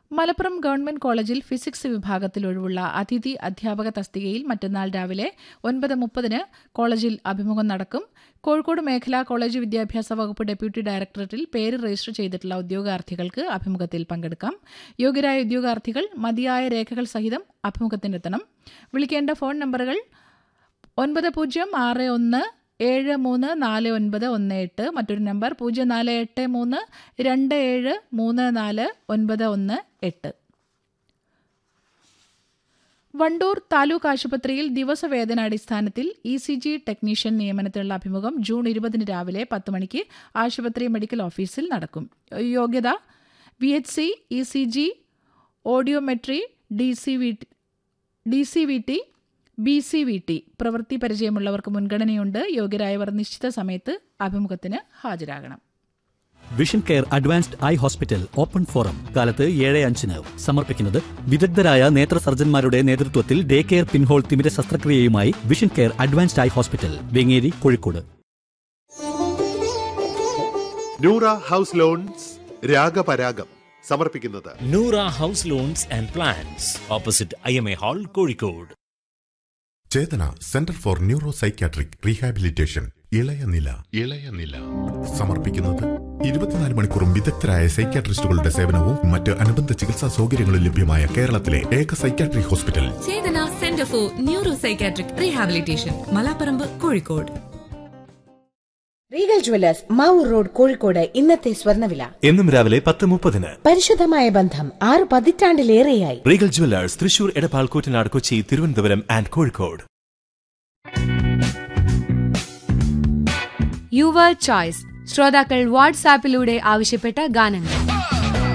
Malappuram government കോളേജിൽ physics വിഭാഗത്തിൽ ഒഴിവുള്ള അതിഥി അധ്യാപക തസ്തികയിൽ മറ്റന്നാൾ രാവിലെ ഒൻപത് മുപ്പതിന് കോളേജിൽ അഭിമുഖം നടക്കും കോഴിക്കോട് മേഖലാ കോളേജ് വിദ്യാഭ്യാസ വകുപ്പ് ഡെപ്യൂട്ടി ഡയറക്ടറേറ്റിൽ പേര് രജിസ്റ്റർ ചെയ്തിട്ടുള്ള ഉദ്യോഗാർത്ഥികൾക്ക് അഭിമുഖത്തിൽ പങ്കെടുക്കാം യോഗ്യരായ ഉദ്യോഗാർത്ഥികൾ മതിയായ രേഖകൾ സഹിതം അഭിമുഖത്തിനെത്തണം വിളിക്കേണ്ട ഫോൺ നമ്പറുകൾ ഒൻപത് പൂജ്യം ആറ് ഒന്ന് ഏഴ് മൂന്ന് നാല് ഒൻപത് ഒന്ന് എട്ട് മറ്റൊരു നമ്പർ പൂജ്യം നാല് എട്ട് മൂന്ന് രണ്ട് ഏഴ് മൂന്ന് നാല് ഒൻപത് ഒന്ന് എട്ട് വണ്ടൂർ താലൂക്ക് ആശുപത്രിയിൽ ദിവസവേതനാടിസ്ഥാനത്തിൽ ഇ സി ജി ടെക്നീഷ്യൻ നിയമനത്തിനുള്ള അഭിമുഖം ജൂൺ ഇരുപതിന് രാവിലെ പത്ത് മണിക്ക് ആശുപത്രി മെഡിക്കൽ ഓഫീസിൽ നടക്കും യോഗ്യത V H C E C G audiometry D C V D C V T B C V T പ്രവൃത്തി പരിചയമുള്ളവർക്ക് മുൻഗണനയുണ്ട് യോഗ്യരായവർ നിശ്ചിത സമയത്ത് അഭിമുഖത്തിന് ഹാജരാകണം vision care advanced eye hospital open forum കാലത്ത് ഏഴ് അഞ്ചിന് സമർപ്പിക്കുന്നത് വിദഗ്ധരായ നേത്ര സർജന്മാരുടെ നേതൃത്വത്തിൽ ഡേ കെയർ പിൻഹോൾ തിമിര ശസ്ത്രക്രിയയുമായി vision care advanced eye hospital Vengeri Kozhikode Noora house loans Ragaparagam സമർപ്പിക്കുന്നത് Noora house loans and plans opposite I M A hall Kozhikode Chetana centre for neuro psychiatric rehabilitation ഇളയ നില ഇളയ നില സമർപ്പിക്കുന്നത് ഇരുപത്തിനാല് മണിക്കൂറും വിദഗ്ധരായ സൈക്യാട്രിസ്റ്റുകളുടെ സേവനവും മറ്റ് അനുബന്ധ ചികിത്സാ സൗകര്യങ്ങളും ലഭ്യമായ കേരളത്തിലെ ഏക psychiatry hospital Chetana centre for neuro psychiatric rehabilitation Malaparamba Kozhikode Regal jewellers Mavoor road Kozhikode ഇന്നത്തെ സ്വർണ്ണവില എന്നും രാവിലെ പത്ത് മുപ്പതിന് പരിശുദ്ധമായ ബന്ധം ആറ് പതിറ്റാണ്ടിലേറെയായി Regal jewellers Thrissur Edappal Koottanad Kochi Thiruvananthapuram and Kozhikode your choice ശ്രോതാക്കൾ വാട്സാപ്പിലൂടെ ആവശ്യപ്പെട്ട ഗാനങ്ങൾ